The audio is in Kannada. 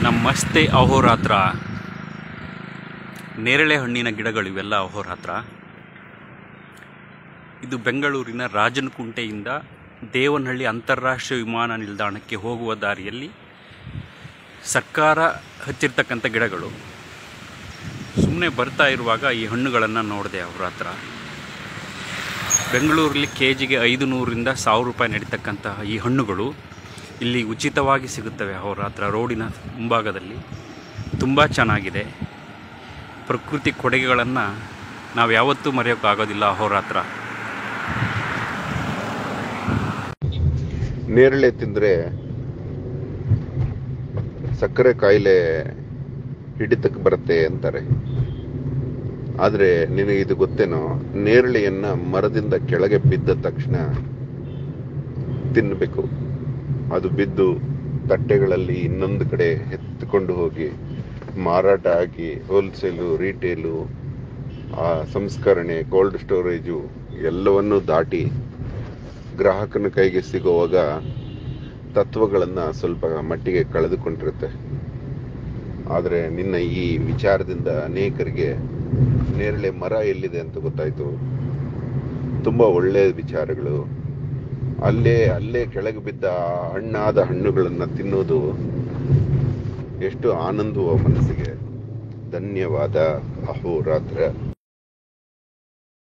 ನಮಸ್ತೆ ಅಹೋರಾತ್ರ ನೇರಳೆ ಹಣ್ಣಿನ ಗಿಡಗಳು ಇವೆಲ್ಲ ಅಹೋರಾತ್ರ ಇದು ಬೆಂಗಳೂರಿನ ರಾಜನಕುಂಟೆಯಿಂದ ದೇವನಹಳ್ಳಿ ಅಂತಾರಾಷ್ಟ್ರೀಯ ವಿಮಾನ ನಿಲ್ದಾಣಕ್ಕೆ ಹೋಗುವ ದಾರಿಯಲ್ಲಿ ಸರ್ಕಾರ ಹಚ್ಚಿರ್ತಕ್ಕಂಥ ಗಿಡಗಳು ಸುಮ್ಮನೆ ಬರ್ತಾ ಇರುವಾಗ ಈ ಹಣ್ಣುಗಳನ್ನು ನೋಡಿದೆ ಅವ್ರ ಹತ್ರ ಬೆಂಗಳೂರಲ್ಲಿ ಕೆ ಜಿಗೆ ಐದು ನೂರರಿಂದ ಸಾವಿರ ರೂಪಾಯಿ ನಡೀತಕ್ಕಂತಹ ಈ ಹಣ್ಣುಗಳು ಇಲ್ಲಿ ಉಚಿತವಾಗಿ ಸಿಗುತ್ತವೆ ಅವರ ಹತ್ರ ರೋಡಿನ ಮುಂಭಾಗದಲ್ಲಿ ತುಂಬ ಚೆನ್ನಾಗಿದೆ ಪ್ರಕೃತಿ ಕೊಡುಗೆಗಳನ್ನು ನಾವು ಯಾವತ್ತೂ ಮರೆಯೋಕ್ಕಾಗೋದಿಲ್ಲ ಅವರ ಹತ್ರ ನೇರಳೆ ತಿಂದರೆ ಸಕ್ಕರೆ ಕಾಯಿಲೆ ಹಿಡಿತಕ್ಕೆ ಬರುತ್ತೆ ಅಂತಾರೆ ಆದರೆ ನಿನಗೆ ಇದು ಗೊತ್ತೇನೋ ನೇರಳೆಯನ್ನ ಮರದಿಂದ ಕೆಳಗೆ ಬಿದ್ದ ತಕ್ಷಣ ತಿನ್ನಬೇಕು ಅದು ಬಿದ್ದು ತಟ್ಟೆಗಳಲ್ಲಿ ಇನ್ನೊಂದು ಕಡೆ ಎತ್ತಿಕೊಂಡು ಹೋಗಿ ಮಾರಾಟ ಆಗಿ ಹೋಲ್ಸೇಲು ರೀಟೇಲು ಆ ಸಂಸ್ಕರಣೆ ಕೋಲ್ಡ್ ಸ್ಟೋರೇಜು ಎಲ್ಲವನ್ನೂ ದಾಟಿ ಗ್ರಾಹಕನ ಕೈಗೆ ಸಿಗುವಾಗ ತತ್ವಗಳನ್ನು ಸ್ವಲ್ಪ ಮಟ್ಟಿಗೆ ಕಳೆದುಕೊಂಡಿರುತ್ತೆ ಆದರೆ ನಿನ್ನ ಈ ವಿಚಾರದಿಂದ ಅನೇಕರಿಗೆ ನೇರಳೆ ಮರ ಎಲ್ಲಿದೆ ಅಂತ ಗೊತ್ತಾಯ್ತು ತುಂಬ ಒಳ್ಳೆಯ ವಿಚಾರಗಳು ಅಲ್ಲೇ ಅಲ್ಲೇ ಕೆಳಗೆ ಬಿದ್ದ ಆ ಹಣ್ಣಾದ ಹಣ್ಣುಗಳನ್ನು ತಿನ್ನೋದು ಎಷ್ಟು ಆನಂದವ ಮನಸ್ಸಿಗೆ ಧನ್ಯವಾದ ಅಹೋರಾತ್ರ